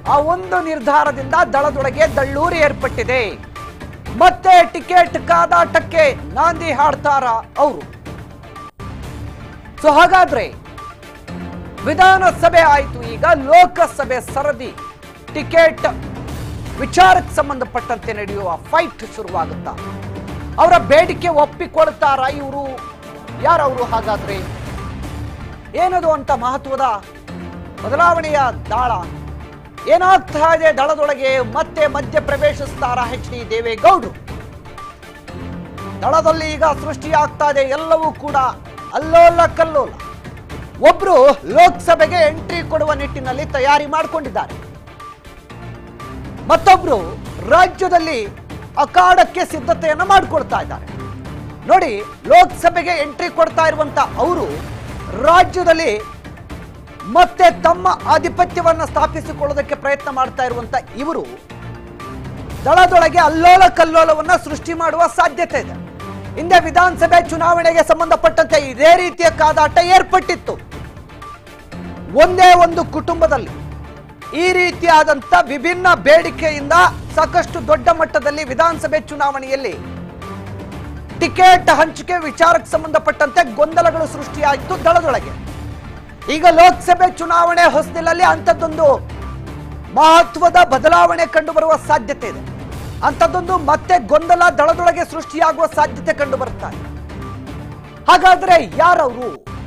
ಆ ಒಂದು ನಿರ್ಧಾರದಿಂದ ದಳದೊಳಗೆ ದಳ್ಳೂರಿ ಏರ್ಪಟ್ಟಿದೆ ಮತ್ತೆ ಟಿಕೆಟ್ ಕಾದಾಟಕ್ಕೆ ನಾಂದಿ ಹಾಡ್ತಾರ ಅವರು ಸೊ ಹಾಗಾದ್ರೆ ವಿಧಾನಸಭೆ ಆಯಿತು ಈಗ ಲೋಕಸಭೆ ಸರದಿ ಟಿಕೆಟ್ ವಿಚಾರಕ್ಕೆ ಸಂಬಂಧಪಟ್ಟಂತೆ ನಡೆಯುವ ಫೈಟ್ ಶುರುವಾಗುತ್ತಾ ಅವರ ಬೇಡಿಕೆ ಒಪ್ಪಿಕೊಳ್ತಾರ ಇವರು ಯಾರವರು ಹಾಗಾದ್ರೆ ಏನದು ಅಂತ ಮಹತ್ವದ ಬದಲಾವಣೆಯ ದಾಳ ಏನಾಗ್ತಾ ಇದೆ ದಳದೊಳಗೆ ಮತ್ತೆ ಮಧ್ಯ ಪ್ರವೇಶಿಸ್ತಾರ ಎಚ್ ಡಿ ದೇವೇಗೌಡರು ದಳದಲ್ಲಿ ಈಗ ಸೃಷ್ಟಿಯಾಗ್ತಾ ಇದೆ ಎಲ್ಲವೂ ಕೂಡ ಅಲ್ಲೋಲ ಕಲ್ಲೋಲ ಒಬ್ರು ಲೋಕಸಭೆಗೆ ಎಂಟ್ರಿ ಕೊಡುವ ನಿಟ್ಟಿನಲ್ಲಿ ತಯಾರಿ ಮಾಡಿಕೊಂಡಿದ್ದಾರೆ ಮತ್ತೊಬ್ರು ರಾಜ್ಯದಲ್ಲಿ ಅಖಾಡಕ್ಕೆ ಸಿದ್ಧತೆಯನ್ನು ಮಾಡಿಕೊಡ್ತಾ ಇದ್ದಾರೆ ನೋಡಿ ಲೋಕಸಭೆಗೆ ಎಂಟ್ರಿ ಕೊಡ್ತಾ ಇರುವಂತ ಅವರು ರಾಜ್ಯದಲ್ಲಿ ಮತ್ತೆ ತಮ್ಮ ಆಧಿಪತ್ಯವನ್ನ ಸ್ಥಾಪಿಸಿಕೊಳ್ಳೋದಕ್ಕೆ ಪ್ರಯತ್ನ ಮಾಡ್ತಾ ಇರುವಂತ ಇವರು ದಳದೊಳಗೆ ಅಲ್ಲೋಲ ಕಲ್ಲೋಲವನ್ನ ಸೃಷ್ಟಿ ಮಾಡುವ ಸಾಧ್ಯತೆ ಇದೆ ಹಿಂದೆ ವಿಧಾನಸಭೆ ಚುನಾವಣೆಗೆ ಸಂಬಂಧಪಟ್ಟಂತೆ ಇದೇ ರೀತಿಯ ಕಾದಾಟ ಏರ್ಪಟ್ಟಿತ್ತು ಒಂದೇ ಒಂದು ಕುಟುಂಬದಲ್ಲಿ ಈ ರೀತಿಯಾದಂತ ವಿಭಿನ್ನ ಬೇಡಿಕೆಯಿಂದ ಸಾಕಷ್ಟು ದೊಡ್ಡ ಮಟ್ಟದಲ್ಲಿ ವಿಧಾನಸಭೆ ಚುನಾವಣೆಯಲ್ಲಿ ಟಿಕೆಟ್ ಹಂಚಿಕೆ ವಿಚಾರಕ್ಕೆ ಸಂಬಂಧಪಟ್ಟಂತೆ ಗೊಂದಲಗಳು ಸೃಷ್ಟಿಯಾಯಿತು ದಳದೊಳಗೆ ಈಗ ಲೋಕಸಭೆ ಚುನಾವಣೆ ಹೊಸದಿಲ್ಲಲ್ಲಿ ಅಂಥದ್ದೊಂದು ಮಹತ್ವದ ಬದಲಾವಣೆ ಕಂಡು ಬರುವ ಸಾಧ್ಯತೆ ಇದೆ ಅಂಥದ್ದೊಂದು ಮತ್ತೆ ಗೊಂದಲ ದಳದೊಳಗೆ ಸೃಷ್ಟಿಯಾಗುವ ಸಾಧ್ಯತೆ ಕಂಡು ಬರುತ್ತಾ ಇದೆ ಹಾಗಾದ್ರೆ ಯಾರವರು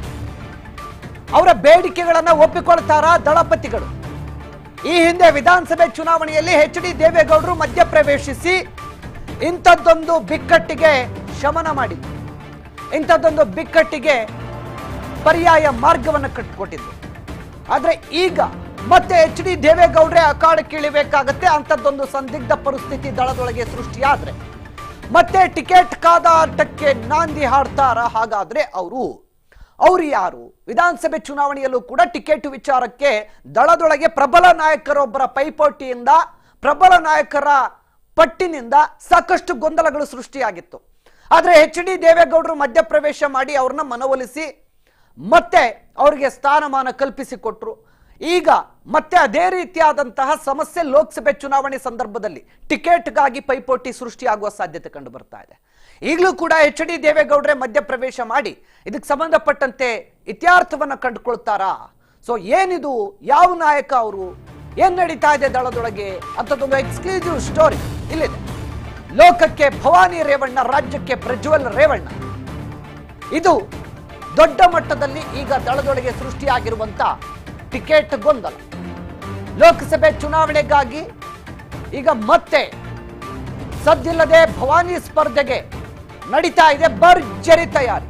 ಅವರ ಬೇಡಿಕೆಗಳನ್ನ ಒಪ್ಪಿಕೊಳ್ತಾರ ದಳಪತಿಗಳು ಈ ಹಿಂದೆ ವಿಧಾನಸಭೆ ಚುನಾವಣೆಯಲ್ಲಿ ಎಚ್ ಡಿ ದೇವೇಗೌಡರು ಮಧ್ಯಪ್ರವೇಶಿಸಿ ಇಂಥದ್ದೊಂದು ಬಿಕ್ಕಟ್ಟಿಗೆ ಶಮನ ಮಾಡಿದ್ರು ಇಂಥದ್ದೊಂದು ಬಿಕ್ಕಟ್ಟಿಗೆ ಪರ್ಯಾಯ ಮಾರ್ಗವನ್ನು ಕಟ್ಟಿಕೊಟ್ಟಿದ್ರು ಆದ್ರೆ ಈಗ ಮತ್ತೆ ಎಚ್ ಡಿ ದೇವೇಗೌಡ್ರೆ ಅಖಾಡಕ್ಕೆ ಇಳಿಬೇಕಾಗತ್ತೆ ಅಂಥದ್ದೊಂದು ಸಂದಿಗ್ಧ ಪರಿಸ್ಥಿತಿ ದಳದೊಳಗೆ ಸೃಷ್ಟಿಯಾದ್ರೆ ಮತ್ತೆ ಟಿಕೆಟ್ ಕಾದಾಟಕ್ಕೆ ನಾಂದಿ ಹಾಡ್ತಾರ ಹಾಗಾದ್ರೆ ಅವರು ಅವ್ರು ಯಾರು ವಿಧಾನಸಭೆ ಚುನಾವಣೆಯಲ್ಲೂ ಕೂಡ ಟಿಕೆಟ್ ವಿಚಾರಕ್ಕೆ ದಳದೊಳಗೆ ಪ್ರಬಲ ನಾಯಕರೊಬ್ಬರ ಪೈಪೋಟಿಯಿಂದ ಪ್ರಬಲ ನಾಯಕರ ಪಟ್ಟಿನಿಂದ ಸಾಕಷ್ಟು ಗೊಂದಲಗಳು ಸೃಷ್ಟಿಯಾಗಿತ್ತು ಆದ್ರೆ ಎಚ್ ಡಿ ದೇವೇಗೌಡರು ಮಧ್ಯಪ್ರವೇಶ ಮಾಡಿ ಅವ್ರನ್ನ ಮನವೊಲಿಸಿ ಮತ್ತೆ ಅವರಿಗೆ ಸ್ಥಾನಮಾನ ಕಲ್ಪಿಸಿಕೊಟ್ರು ಈಗ ಮತ್ತೆ ಅದೇ ರೀತಿಯಾದಂತಹ ಸಮಸ್ಯೆ ಲೋಕಸಭೆ ಚುನಾವಣೆ ಸಂದರ್ಭದಲ್ಲಿ ಟಿಕೆಟ್ಗಾಗಿ ಪೈಪೋಟಿ ಸೃಷ್ಟಿಯಾಗುವ ಸಾಧ್ಯತೆ ಕಂಡು ಬರ್ತಾ ಇದೆ ಈಗಲೂ ಕೂಡ ಎಚ್ ಡಿ ದೇವೇಗೌಡ್ರೆ ಮಧ್ಯಪ್ರವೇಶ ಮಾಡಿ ಇದಕ್ಕೆ ಸಂಬಂಧಪಟ್ಟಂತೆ ಇತ್ಯಾರ್ಥವನ್ನ ಕಂಡುಕೊಳ್ತಾರಾ ಸೊ ಏನಿದು ಯಾವ ನಾಯಕ ಅವರು ಏನ್ ನಡೀತಾ ಇದೆ ದಳದೊಳಗೆ ಅಂತದೊಂದು ಎಕ್ಸ್ಕ್ಲೂಸಿವ್ ಸ್ಟೋರಿ ಇಲ್ಲಿದೆ ಲೋಕಕ್ಕೆ ಭವಾನಿ ರೇವಣ್ಣ ರಾಜ್ಯಕ್ಕೆ ಪ್ರಜ್ವಲ್ ರೇವಣ್ಣ ಇದು ದೊಡ್ಡ ಮಟ್ಟದಲ್ಲಿ ಈಗ ದಳದೊಳಗೆ ಸೃಷ್ಟಿಯಾಗಿರುವಂತ ಟಿಕೆಟ್ ಗೊಂದಲ ಲೋಕಸಭೆ ಚುನಾವಣೆಗಾಗಿ ಈಗ ಮತ್ತೆ ಸದ್ದಿಲ್ಲದೆ ಭವಾನಿ ಸ್ಪರ್ಧೆಗೆ ನಡೀತಾ ಇದೆ ಭರ್ಜರಿ ತಯಾರಿ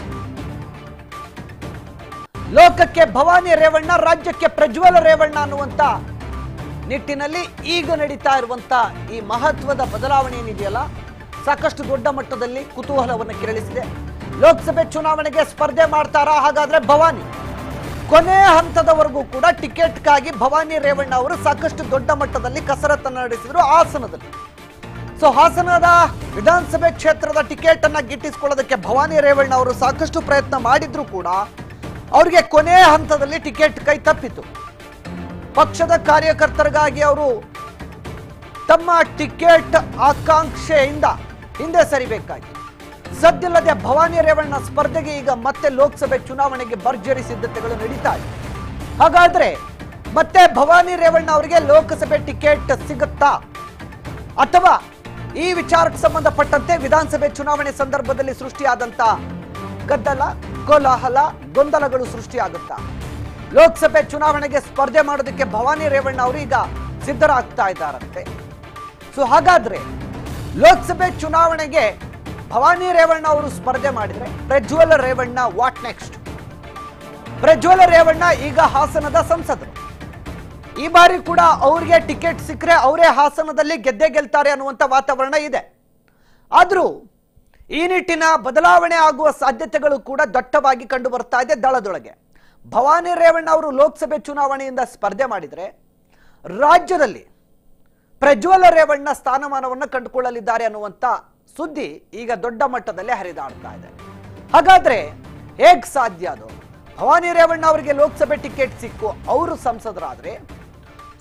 ಲೋಕಕ್ಕೆ ಭವಾನಿ ರೇವಣ್ಣ ರಾಜ್ಯಕ್ಕೆ ಪ್ರಜ್ವಲ ರೇವಣ್ಣ ಅನ್ನುವಂತ ನಿಟ್ಟಿನಲ್ಲಿ ಈಗ ನಡೀತಾ ಇರುವಂತ ಈ ಮಹತ್ವದ ಬದಲಾವಣೆ ಏನಿದೆಯಲ್ಲ ಸಾಕಷ್ಟು ದೊಡ್ಡ ಮಟ್ಟದಲ್ಲಿ ಕುತೂಹಲವನ್ನು ಕೆರಳಿಸಿದೆ ಲೋಕಸಭೆ ಚುನಾವಣೆಗೆ ಸ್ಪರ್ಧೆ ಮಾಡ್ತಾರಾ ಹಾಗಾದ್ರೆ ಭವಾನಿ ಕೊನೆ ಹಂತದವರೆಗೂ ಕೂಡ ಟಿಕೆಟ್ಗಾಗಿ ಭವಾನಿ ರೇವಣ್ಣ ಅವರು ಸಾಕಷ್ಟು ದೊಡ್ಡ ಮಟ್ಟದಲ್ಲಿ ಕಸರತ್ತನ್ನು ನಡೆಸಿದ್ರು ಹಾಸನದಲ್ಲಿ ಸೊ ಹಾಸನದ ವಿಧಾನಸಭೆ ಕ್ಷೇತ್ರದ ಟಿಕೆಟ್ ಅನ್ನ ಗಿಟ್ಟಿಸಿಕೊಳ್ಳೋದಕ್ಕೆ ಭವಾನಿ ರೇವಣ್ಣ ಅವರು ಸಾಕಷ್ಟು ಪ್ರಯತ್ನ ಮಾಡಿದ್ರು ಕೂಡ ಅವರಿಗೆ ಕೊನೆ ಹಂತದಲ್ಲಿ ಟಿಕೆಟ್ ಕೈ ತಪ್ಪಿತು ಪಕ್ಷದ ಕಾರ್ಯಕರ್ತರಿಗಾಗಿ ಅವರು ತಮ್ಮ ಟಿಕೆಟ್ ಆಕಾಂಕ್ಷೆಯಿಂದ ಹಿಂದೆ ಸರಿಬೇಕಾಗಿತ್ತು ಸದ್ದಿಲ್ಲದೆ ಭವಾನಿ ರೇವಣ್ಣ ಸ್ಪರ್ಧೆಗೆ ಈಗ ಮತ್ತೆ ಲೋಕಸಭೆ ಚುನಾವಣೆಗೆ ಭರ್ಜರಿ ಸಿದ್ಧತೆಗಳು ನಡೀತಾ ಇದೆ ಹಾಗಾದ್ರೆ ಮತ್ತೆ ಭವಾನಿ ರೇವಣ್ಣ ಅವರಿಗೆ ಲೋಕಸಭೆ ಟಿಕೆಟ್ ಸಿಗುತ್ತಾ ಅಥವಾ ಈ ವಿಚಾರಕ್ಕೆ ಸಂಬಂಧಪಟ್ಟಂತೆ ವಿಧಾನಸಭೆ ಚುನಾವಣೆ ಸಂದರ್ಭದಲ್ಲಿ ಸೃಷ್ಟಿಯಾದಂತ ಗದ್ದಲ ಕೋಲಾಹಲ ಗೊಂದಲಗಳು ಸೃಷ್ಟಿಯಾಗುತ್ತಾ ಲೋಕಸಭೆ ಚುನಾವಣೆಗೆ ಸ್ಪರ್ಧೆ ಮಾಡೋದಕ್ಕೆ ಭವಾನಿ ರೇವಣ್ಣ ಅವರು ಈಗ ಸಿದ್ಧರಾಗ್ತಾ ಇದ್ದಾರಂತೆ ಸೊ ಹಾಗಾದ್ರೆ ಲೋಕಸಭೆ ಚುನಾವಣೆಗೆ ಭವಾನಿ ರೇವಣ್ಣ ಅವರು ಸ್ಪರ್ಧೆ ಮಾಡಿದ್ರೆ ಪ್ರಜ್ವಲ ರೇವಣ್ಣ ವಾಟ್ ನೆಕ್ಸ್ಟ್ ಪ್ರಜ್ವಲ ರೇವಣ್ಣ ಈಗ ಹಾಸನದ ಸಂಸದರು ಈ ಬಾರಿ ಕೂಡ ಅವ್ರಿಗೆ ಟಿಕೆಟ್ ಸಿಕ್ಕರೆ ಅವರೇ ಹಾಸನದಲ್ಲಿ ಗೆದ್ದೆ ಗೆಲ್ತಾರೆ ಅನ್ನುವಂಥ ವಾತಾವರಣ ಇದೆ ಆದರೂ ಈ ನಿಟ್ಟಿನ ಬದಲಾವಣೆ ಆಗುವ ಸಾಧ್ಯತೆಗಳು ಕೂಡ ದಟ್ಟವಾಗಿ ಕಂಡು ಬರ್ತಾ ಇದೆ ದಳದೊಳಗೆ ಭವಾನಿ ರೇವಣ್ಣ ಅವರು ಲೋಕಸಭೆ ಚುನಾವಣೆಯಿಂದ ಸ್ಪರ್ಧೆ ಮಾಡಿದರೆ ರಾಜ್ಯದಲ್ಲಿ ಪ್ರಜ್ವಲ ರೇವಣ್ಣ ಸ್ಥಾನಮಾನವನ್ನು ಕಂಡುಕೊಳ್ಳಲಿದ್ದಾರೆ ಅನ್ನುವಂಥ ಸುದ್ದಿ ಈಗ ದೊಡ್ಡ ಮಟ್ಟದಲ್ಲಿ ಹರಿದಾಡ್ತಾ ಇದೆ ಹಾಗಾದ್ರೆ ಹೇಗ್ ಸಾಧ್ಯ ಅದು ಭವಾನಿ ರೇವಣ್ಣ ಅವರಿಗೆ ಲೋಕಸಭೆ ಟಿಕೆಟ್ ಸಿಕ್ಕು ಅವರು ಸಂಸದರಾದ್ರೆ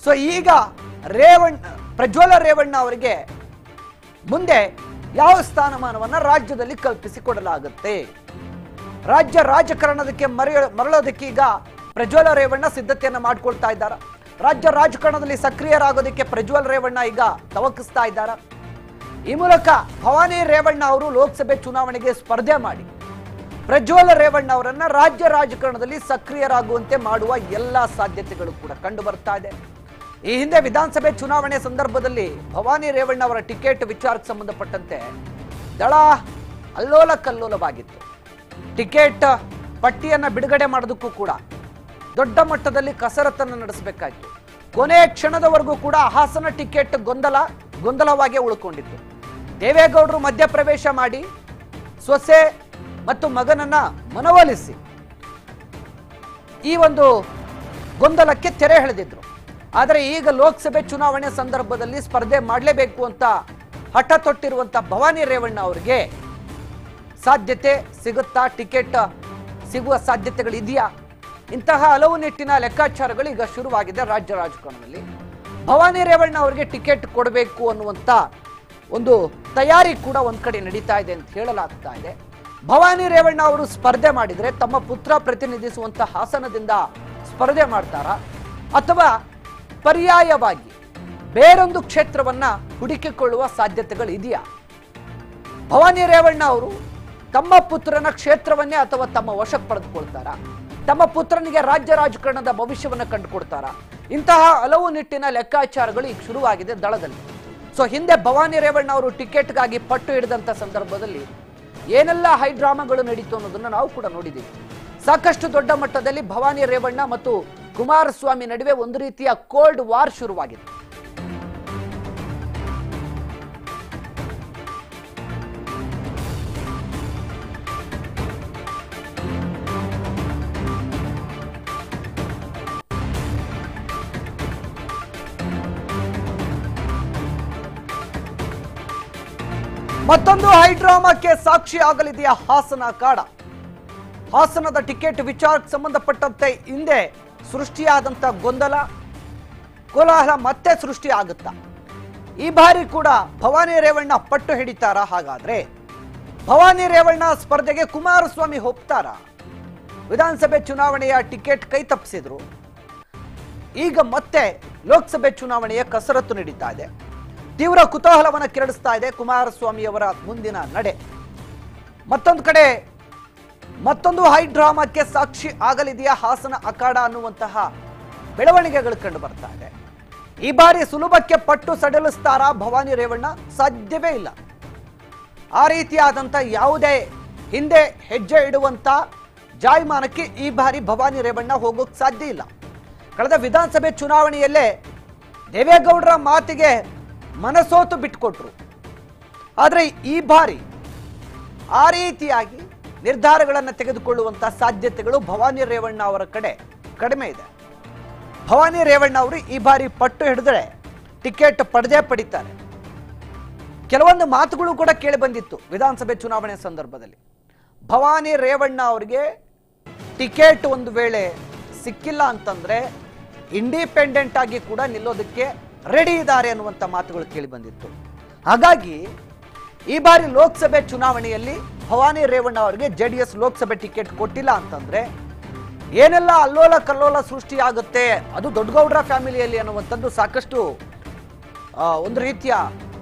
ಸೊ ಈಗ ರೇವಣ್ಣ ಪ್ರಜ್ವಲ ರೇವಣ್ಣ ಅವರಿಗೆ ಮುಂದೆ ಯಾವ ಸ್ಥಾನಮಾನವನ್ನ ರಾಜ್ಯದಲ್ಲಿ ಕಲ್ಪಿಸಿಕೊಡಲಾಗುತ್ತೆ ರಾಜ್ಯ ರಾಜಕಾರಣದಕ್ಕೆ ಮರೆಯ ಮರಳೋದಕ್ಕೆ ಈಗ ಪ್ರಜ್ವಲ ರೇವಣ್ಣ ಸಿದ್ಧತೆಯನ್ನ ಮಾಡ್ಕೊಳ್ತಾ ಇದ್ದಾರ ರಾಜ್ಯ ರಾಜಕಾರಣದಲ್ಲಿ ಸಕ್ರಿಯರಾಗೋದಕ್ಕೆ ಪ್ರಜ್ವಲ್ ರೇವಣ್ಣ ಈಗ ತವಕಿಸ್ತಾ ಇದ್ದಾರ ಈ ಮೂಲಕ ಭವಾನಿ ರೇವಣ್ಣ ಅವರು ಲೋಕಸಭೆ ಚುನಾವಣೆಗೆ ಸ್ಪರ್ಧೆ ಮಾಡಿ ಪ್ರಜ್ವಲ ರೇವಣ್ಣ ಅವರನ್ನ ರಾಜ್ಯ ರಾಜಕಾರಣದಲ್ಲಿ ಸಕ್ರಿಯರಾಗುವಂತೆ ಮಾಡುವ ಎಲ್ಲ ಸಾಧ್ಯತೆಗಳು ಕೂಡ ಕಂಡು ಬರ್ತಾ ಇದೆ ಈ ಹಿಂದೆ ವಿಧಾನಸಭೆ ಚುನಾವಣೆ ಸಂದರ್ಭದಲ್ಲಿ ಭವಾನಿ ರೇವಣ್ಣ ಅವರ ಟಿಕೆಟ್ ವಿಚಾರಕ್ಕೆ ಸಂಬಂಧಪಟ್ಟಂತೆ ದಳ ಅಲ್ಲೋಲ ಕಲ್ಲೋಲವಾಗಿತ್ತು ಟಿಕೆಟ್ ಪಟ್ಟಿಯನ್ನ ಬಿಡುಗಡೆ ಮಾಡೋದಕ್ಕೂ ಕೂಡ ದೊಡ್ಡ ಮಟ್ಟದಲ್ಲಿ ಕಸರತ್ತನ್ನು ನಡೆಸಬೇಕಾಯಿತು ಕೊನೆಯ ಕ್ಷಣದವರೆಗೂ ಕೂಡ ಹಾಸನ ಟಿಕೆಟ್ ಗೊಂದಲ ಗೊಂದಲವಾಗೇ ಉಳ್ಕೊಂಡಿತ್ತು ದೇವೇಗೌಡರು ಮಧ್ಯಪ್ರವೇಶ ಮಾಡಿ ಸೊಸೆ ಮತ್ತು ಮಗನನ್ನ ಮನವೊಲಿಸಿ ಈ ಒಂದು ಗೊಂದಲಕ್ಕೆ ತೆರೆ ಎಳೆದಿದ್ರು ಆದರೆ ಈಗ ಲೋಕಸಭೆ ಚುನಾವಣೆ ಸಂದರ್ಭದಲ್ಲಿ ಸ್ಪರ್ಧೆ ಮಾಡಲೇಬೇಕು ಅಂತ ಹಠ ತೊಟ್ಟಿರುವಂತ ಭವಾನಿ ರೇವಣ್ಣ ಅವರಿಗೆ ಸಾಧ್ಯತೆ ಸಿಗುತ್ತಾ ಟಿಕೆಟ್ ಸಿಗುವ ಸಾಧ್ಯತೆಗಳು ಇದೆಯಾ ಇಂತಹ ಹಲವು ನಿಟ್ಟಿನ ಲೆಕ್ಕಾಚಾರಗಳು ಈಗ ಶುರುವಾಗಿದೆ ರಾಜ್ಯ ರಾಜಕಾರಣದಲ್ಲಿ ಭವಾನಿ ರೇವಣ್ಣ ಅವರಿಗೆ ಟಿಕೆಟ್ ಕೊಡಬೇಕು ಅನ್ನುವಂಥ ಒಂದು ತಯಾರಿ ಕೂಡ ಒಂದ್ ಕಡೆ ನಡೀತಾ ಇದೆ ಅಂತ ಹೇಳಲಾಗ್ತಾ ಇದೆ ಭವಾನಿ ರೇವಣ್ಣ ಅವರು ಸ್ಪರ್ಧೆ ಮಾಡಿದ್ರೆ ತಮ್ಮ ಪುತ್ರ ಪ್ರತಿನಿಧಿಸುವಂತ ಹಾಸನದಿಂದ ಸ್ಪರ್ಧೆ ಮಾಡ್ತಾರಾ ಅಥವಾ ಪರ್ಯಾಯವಾಗಿ ಬೇರೊಂದು ಕ್ಷೇತ್ರವನ್ನ ಹುಡುಕಿಕೊಳ್ಳುವ ಸಾಧ್ಯತೆಗಳು ಇದೆಯಾ ಭವಾನಿ ರೇವಣ್ಣ ಅವರು ತಮ್ಮ ಪುತ್ರನ ಕ್ಷೇತ್ರವನ್ನೇ ಅಥವಾ ತಮ್ಮ ವಶಕ್ಕೆ ಪಡೆದುಕೊಳ್ತಾರ ತಮ್ಮ ಪುತ್ರನಿಗೆ ರಾಜ್ಯ ರಾಜಕಾರಣದ ಭವಿಷ್ಯವನ್ನು ಕಂಡುಕೊಡ್ತಾರ ಇಂತಹ ಹಲವು ನಿಟ್ಟಿನ ಲೆಕ್ಕಾಚಾರಗಳು ಈಗ ಶುರುವಾಗಿದೆ ದಳದಲ್ಲಿ ಸೊ ಹಿಂದೆ ಭವಾನಿ ರೇವಣ್ಣ ಅವರು ಟಿಕೆಟ್ಗಾಗಿ ಪಟ್ಟು ಹಿಡಿದಂತ ಸಂದರ್ಭದಲ್ಲಿ ಏನೆಲ್ಲ ಹೈಡ್ರಾಮಾಗಳು ನಡೀತು ಅನ್ನೋದನ್ನ ನಾವು ಕೂಡ ನೋಡಿದ್ದೀವಿ ಸಾಕಷ್ಟು ದೊಡ್ಡ ಮಟ್ಟದಲ್ಲಿ ಭವಾನಿ ರೇವಣ್ಣ ಮತ್ತು ಕುಮಾರಸ್ವಾಮಿ ನಡುವೆ ಒಂದು ರೀತಿಯ ಕೋಲ್ಡ್ ವಾರ್ ಶುರುವಾಗಿದೆ ಮತ್ತೊಂದು ಹೈಡ್ರಾಮಾಕ್ಕೆ ಸಾಕ್ಷಿ ಆಗಲಿದೆಯಾ ಹಾಸನ ಕಾಡ ಹಾಸನದ ಟಿಕೆಟ್ ವಿಚಾರಕ್ಕೆ ಸಂಬಂಧಪಟ್ಟಂತೆ ಹಿಂದೆ ಸೃಷ್ಟಿಯಾದಂತ ಗೊಂದಲ ಕೋಲಾಹಲ ಮತ್ತೆ ಸೃಷ್ಟಿ ಆಗುತ್ತಾ ಈ ಬಾರಿ ಕೂಡ ಭವಾನಿ ರೇವಣ್ಣ ಪಟ್ಟು ಹಿಡಿತಾರ ಹಾಗಾದ್ರೆ ಭವಾನಿ ರೇವಣ್ಣ ಸ್ಪರ್ಧೆಗೆ ಕುಮಾರಸ್ವಾಮಿ ಹೋಗ್ತಾರ ವಿಧಾನಸಭೆ ಚುನಾವಣೆಯ ಟಿಕೆಟ್ ಕೈ ತಪ್ಪಿಸಿದ್ರು ಈಗ ಮತ್ತೆ ಲೋಕಸಭೆ ಚುನಾವಣೆಯ ಕಸರತ್ತು ನಡೀತಾ ಇದೆ ತೀವ್ರ ಕುತೂಹಲವನ್ನು ಕೆರಳಿಸ್ತಾ ಇದೆ ಕುಮಾರಸ್ವಾಮಿ ಅವರ ಮುಂದಿನ ನಡೆ ಮತ್ತೊಂದು ಕಡೆ ಮತ್ತೊಂದು ಹೈ ಡ್ರಾಮಾಕ್ಕೆ ಸಾಕ್ಷಿ ಆಗಲಿದೆಯಾ ಹಾಸನ ಅಖಾಡ ಅನ್ನುವಂತಹ ಬೆಳವಣಿಗೆಗಳು ಕಂಡು ಬರ್ತಾ ಇದೆ ಈ ಬಾರಿ ಸುಲಭಕ್ಕೆ ಪಟ್ಟು ಸಡಿಲಿಸ್ತಾರಾ ಭವಾನಿ ರೇವಣ್ಣ ಸಾಧ್ಯವೇ ಇಲ್ಲ ಆ ರೀತಿಯಾದಂಥ ಯಾವುದೇ ಹಿಂದೆ ಹೆಜ್ಜೆ ಇಡುವಂತ ಜಾಯಮಾನಕ್ಕೆ ಈ ಬಾರಿ ಭವಾನಿ ರೇವಣ್ಣ ಹೋಗೋಕ್ ಸಾಧ್ಯ ಇಲ್ಲ ಕಳೆದ ವಿಧಾನಸಭೆ ಚುನಾವಣೆಯಲ್ಲೇ ದೇವೇಗೌಡರ ಮಾತಿಗೆ ಮನಸೋತು ಬಿಟ್ಕೊಟ್ರು ಆದರೆ ಈ ಬಾರಿ ಆ ರೀತಿಯಾಗಿ ನಿರ್ಧಾರಗಳನ್ನು ತೆಗೆದುಕೊಳ್ಳುವಂತ ಸಾಧ್ಯತೆಗಳು ಭವಾನಿ ರೇವಣ್ಣ ಅವರ ಕಡೆ ಕಡಿಮೆ ಇದೆ ಭವಾನಿ ರೇವಣ್ಣ ಅವರು ಈ ಬಾರಿ ಪಟ್ಟು ಹಿಡಿದ್ರೆ ಟಿಕೆಟ್ ಪಡೆದೇ ಪಡಿತಾರೆ ಕೆಲವೊಂದು ಮಾತುಗಳು ಕೂಡ ಕೇಳಿ ಬಂದಿತ್ತು ವಿಧಾನಸಭೆ ಚುನಾವಣೆ ಸಂದರ್ಭದಲ್ಲಿ ಭವಾನಿ ರೇವಣ್ಣ ಅವರಿಗೆ ಟಿಕೆಟ್ ಒಂದು ವೇಳೆ ಸಿಕ್ಕಿಲ್ಲ ಅಂತಂದ್ರೆ ಇಂಡಿಪೆಂಡೆಂಟ್ ಆಗಿ ಕೂಡ ನಿಲ್ಲೋದಕ್ಕೆ ರೆಡಿ ಇದ್ದಾರೆ ಅನ್ನುವಂಥ ಮಾತುಗಳು ಕೇಳಿ ಬಂದಿತ್ತು ಹಾಗಾಗಿ ಈ ಬಾರಿ ಲೋಕಸಭೆ ಚುನಾವಣೆಯಲ್ಲಿ ಭವಾನಿ ರೇವಣ್ಣ ಅವರಿಗೆ J D S Lok Sabha ticket ಕೊಟ್ಟಿಲ್ಲ ಅಂತಂದ್ರೆ ಏನೆಲ್ಲ ಅಲ್ಲೋಲ ಕಲ್ಲೋಲ ಸೃಷ್ಟಿಯಾಗುತ್ತೆ ಅದು ದೊಡ್ಡಗೌಡರ ಫ್ಯಾಮಿಲಿಯಲ್ಲಿ ಅನ್ನುವಂಥದ್ದು ಸಾಕಷ್ಟು ಆ, ಒಂದು ರೀತಿಯ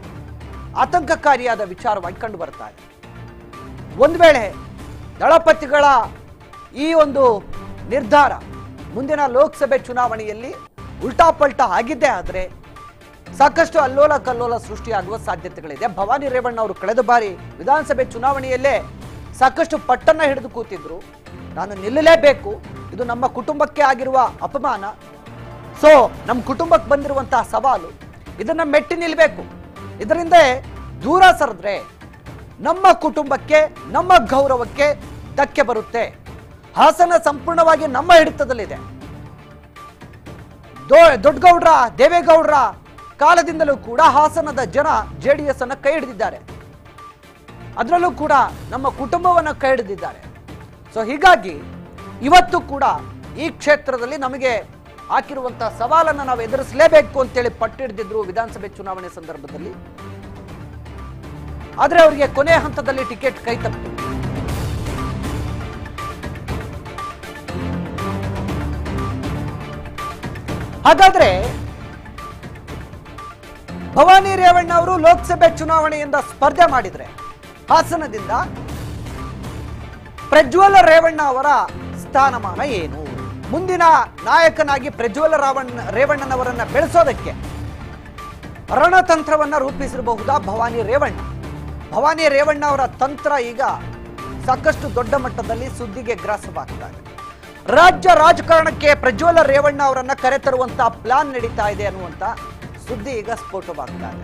ಆತಂಕಕಾರಿಯಾದ ವಿಚಾರವಾಗಿ ಕಂಡು ಬರ್ತಾ ಇದೆ ಒಂದು ವೇಳೆ ದಳಪತಿಗಳ ಈ ಒಂದು ನಿರ್ಧಾರ ಮುಂದಿನ ಲೋಕಸಭೆ ಚುನಾವಣೆಯಲ್ಲಿ ಉಲ್ಟಾ ಪಲ್ಟಾ ಆಗಿದ್ದೇ ಆದರೆ ಸಾಕಷ್ಟು ಅಲ್ಲೋಲ ಕಲ್ಲೋಲ ಸೃಷ್ಟಿಯಾಗುವ ಸಾಧ್ಯತೆಗಳಿದೆ ಭವಾನಿ ರೇವಣ್ಣ ಅವರು ಕಳೆದ ಬಾರಿ ವಿಧಾನಸಭೆ ಚುನಾವಣೆಯಲ್ಲೇ ಸಾಕಷ್ಟು ಪಟ್ಟನ್ನ ಹಿಡಿದು ಕೂತಿದ್ರು ನಾನು ನಿಲ್ಲಲೇಬೇಕು ಇದು ನಮ್ಮ ಕುಟುಂಬಕ್ಕೆ ಆಗಿರುವ ಅಪಮಾನ ಸೊ ನಮ್ಮ ಕುಟುಂಬಕ್ಕೆ ಬಂದಿರುವಂತಹ ಸವಾಲು ಇದನ್ನ ಮೆಟ್ಟಿ ನಿಲ್ಬೇಕು ಇದರಿಂದ ದೂರ ಸರಿದ್ರೆ ನಮ್ಮ ಕುಟುಂಬಕ್ಕೆ ನಮ್ಮ ಗೌರವಕ್ಕೆ ಧಕ್ಕೆ ಬರುತ್ತೆ ಹಾಸನ ಸಂಪೂರ್ಣವಾಗಿ ನಮ್ಮ ಹಿಡಿತದಲ್ಲಿದೆ ದೊ- ದೊಡ್ಡಗೌಡ್ರ ದೇವೇಗೌಡರ ಕಾಲದಿಂದಲೂ ಕೂಡ ಹಾಸನದ ಜನ ಜೆ ಡಿ ಎಸ್ ಅನ್ನ ಕೈ ಹಿಡಿದಿದ್ದಾರೆ ಅದರಲ್ಲೂ ಕೂಡ ನಮ್ಮ ಕುಟುಂಬವನ್ನ ಕೈ ಹಿಡಿದಿದ್ದಾರೆ ಸೊ ಹೀಗಾಗಿ ಇವತ್ತು ಕೂಡ ಈ ಕ್ಷೇತ್ರದಲ್ಲಿ ನಮಗೆ ಹಾಕಿರುವಂತಹ ಸವಾಲನ್ನು ನಾವು ಎದುರಿಸಲೇಬೇಕು ಅಂತೇಳಿ ಪಟ್ಟಿಡ್ದಿದ್ರು ವಿಧಾನಸಭೆ ಚುನಾವಣೆ ಸಂದರ್ಭದಲ್ಲಿ ಆದ್ರೆ ಅವರಿಗೆ ಕೊನೆ ಹಂತದಲ್ಲಿ ಟಿಕೆಟ್ ಕೈ ತಪ್ಪಿತು ಹಾಗಾದ್ರೆ ಭವಾನಿ ರೇವಣ್ಣ ಅವರು ಲೋಕಸಭೆ ಚುನಾವಣೆಯಿಂದ ಸ್ಪರ್ಧೆ ಮಾಡಿದ್ರೆ ಹಾಸನದಿಂದ ಪ್ರಜ್ವಲ ರೇವಣ್ಣ ಅವರ ಸ್ಥಾನಮಾನ ಏನು ಮುಂದಿನ ನಾಯಕನಾಗಿ ಪ್ರಜ್ವಲ ರಾವಣ್ಣ ರೇವಣ್ಣನವರನ್ನ ಬೆಳೆಸೋದಕ್ಕೆ ರಣತಂತ್ರವನ್ನ ರೂಪಿಸಿರಬಹುದಾ ಭವಾನಿ ರೇವಣ್ಣ ಭವಾನಿ ರೇವಣ್ಣ ಅವರ ತಂತ್ರ ಈಗ ಸಾಕಷ್ಟು ದೊಡ್ಡ ಮಟ್ಟದಲ್ಲಿ ಸುದ್ದಿಗೆ ಗ್ರಾಸವಾಗ್ತಾ ಇದೆ ರಾಜ್ಯ ರಾಜಕಾರಣಕ್ಕೆ ಪ್ರಜ್ವಲ ರೇವಣ್ಣ ಅವರನ್ನ ಕರೆತರುವಂತ ಪ್ಲಾನ್ ನಡೀತಾ ಇದೆ ಅನ್ನುವಂತ ಸುದ್ದಿ ಈಗ ಸ್ಫೋಟವಾಗ್ತಾ ಇದೆ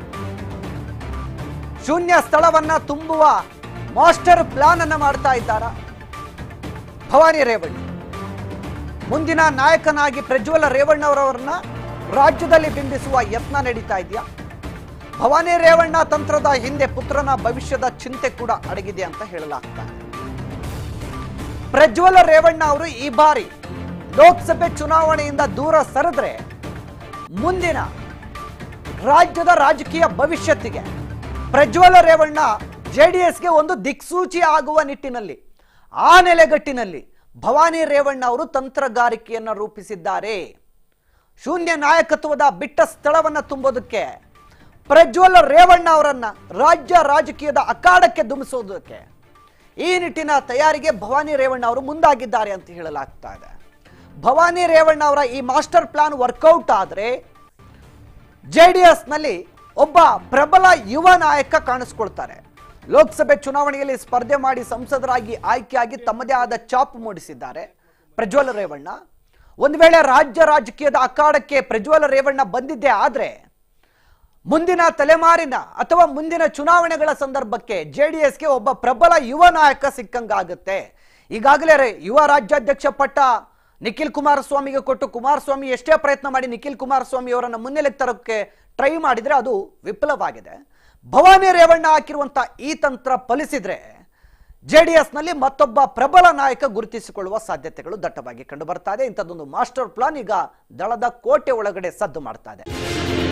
ಶೂನ್ಯ ಸ್ಥಳವನ್ನ ತುಂಬುವ ಮಾಸ್ಟರ್ ಪ್ಲಾನ್ ಅನ್ನ ಮಾಡ್ತಾ ಇದ್ದಾರಾ ಭವಾನಿ ರೇವಣ್ಣ ಮುಂದಿನ ನಾಯಕನಾಗಿ ಪ್ರಜ್ವಲ ರೇವಣ್ಣ ಅವರವರನ್ನ ರಾಜ್ಯದಲ್ಲಿ ಬಿಂಬಿಸುವ ಯತ್ನ ನಡೀತಾ ಇದೆಯಾ ಭವಾನಿ ರೇವಣ್ಣ ತಂತ್ರದ ಹಿಂದೆ ಪುತ್ರನ ಭವಿಷ್ಯದ ಚಿಂತೆ ಕೂಡ ಅಡಗಿದೆ ಅಂತ ಹೇಳಲಾಗ್ತಾ ಇದೆ ಪ್ರಜ್ವಲ ರೇವಣ್ಣ ಅವರು ಈ ಬಾರಿ ಲೋಕಸಭೆ ಚುನಾವಣೆಯಿಂದ ದೂರ ಸರಿದ್ರೆ ಮುಂದಿನ ರಾಜ್ಯದ ರಾಜಕೀಯ ಭವಿಷ್ಯತ್ತಿಗೆ ಪ್ರಜ್ವಲ ರೇವಣ್ಣ ಜೆಡಿಎಸ್ಗೆ ಒಂದು ದಿಕ್ಸೂಚಿ ಆಗುವ ನಿಟ್ಟಿನಲ್ಲಿ ಆ ನೆಲೆಗಟ್ಟಿನಲ್ಲಿ ಭವಾನಿ ರೇವಣ್ಣ ಅವರು ತಂತ್ರಗಾರಿಕೆಯನ್ನು ರೂಪಿಸಿದ್ದಾರೆ ಶೂನ್ಯ ನಾಯಕತ್ವದ ಬಿಟ್ಟ ಸ್ಥಳವನ್ನ ತುಂಬೋದಕ್ಕೆ ಪ್ರಜ್ವಲ ರೇವಣ್ಣ ಅವರನ್ನ ರಾಜ್ಯ ರಾಜಕೀಯದ ಅಖಾಡಕ್ಕೆ ದುಮಿಸೋದಕ್ಕೆ ಈ ನಿಟ್ಟಿನ ತಯಾರಿಗೆ ಭವಾನಿ ರೇವಣ್ಣ ಅವರು ಮುಂದಾಗಿದ್ದಾರೆ ಅಂತ ಹೇಳಲಾಗ್ತಾ ಇದೆ ಭವಾನಿ ರೇವಣ್ಣ ಅವರ ಈ ಮಾಸ್ಟರ್ ಪ್ಲಾನ್ ವರ್ಕೌಟ್ ಆದರೆ ಜೆ ಡಿ ಎಸ್ನಲ್ಲಿ ಒಬ್ಬ ಪ್ರಬಲ ಯುವ ನಾಯಕ ಕಾಣಿಸ್ಕೊಳ್ತಾರೆ ಲೋಕಸಭೆ ಚುನಾವಣೆಯಲ್ಲಿ ಸ್ಪರ್ಧೆ ಮಾಡಿ ಸಂಸದರಾಗಿ ಆಯ್ಕೆಯಾಗಿ ತಮ್ಮದೇ ಆದ ಚಾಪ್ ಮೂಡಿಸಿದ್ದಾರೆ ಪ್ರಜ್ವಲ ರೇವಣ್ಣ ಒಂದು ವೇಳೆ ರಾಜ್ಯ ರಾಜಕೀಯದ ಅಖಾಡಕ್ಕೆ ಪ್ರಜ್ವಲ ರೇವಣ್ಣ ಬಂದಿದ್ದೇ ಆದ್ರೆ ಮುಂದಿನ ತಲೆಮಾರಿನ ಅಥವಾ ಮುಂದಿನ ಚುನಾವಣೆಗಳ ಸಂದರ್ಭಕ್ಕೆ ಜೆ ಡಿ ಎಸ್ಗೆ ಒಬ್ಬ ಪ್ರಬಲ ಯುವ ನಾಯಕ ಸಿಕ್ಕಂಗಾಗುತ್ತೆ ಈಗಾಗಲೇ ರೇ- ಯುವ ರಾಜ್ಯಾಧ್ಯಕ್ಷ ಪಟ್ಟ ನಿಖಿಲ್ ಕುಮಾರಸ್ವಾಮಿಗೆ ಕೊಟ್ಟು ಕುಮಾರಸ್ವಾಮಿ ಎಷ್ಟೇ ಪ್ರಯತ್ನ ಮಾಡಿ ನಿಖಿಲ್ ಕುಮಾರಸ್ವಾಮಿ ಅವರನ್ನ ಮುನ್ನೆಲೆಗೆ ತರೋಕ್ಕೆ ಟ್ರೈ ಮಾಡಿದ್ರೆ ಅದು ವಿಫಲವಾಗಿದೆ ಭವಾನಿ ರೇವಣ್ಣ ಹಾಕಿರುವಂತ ಈ ತಂತ್ರ ಫಲಿಸಿದ್ರೆ ಜೆ ಡಿ ಎಸ್ನಲ್ಲಿ ಮತ್ತೊಬ್ಬ ಪ್ರಬಲ ನಾಯಕ ಗುರುತಿಸಿಕೊಳ್ಳುವ ಸಾಧ್ಯತೆಗಳು ದಟ್ಟವಾಗಿ ಕಂಡು ಬರ್ತಾ ಇದೆ ಇಂಥದ್ದೊಂದು ಮಾಸ್ಟರ್ ಪ್ಲಾನ್ ಈಗ ದಳದ ಕೋಟೆ ಒಳಗಡೆ ಸದ್ದು ಮಾಡ್ತಾ ಇದೆ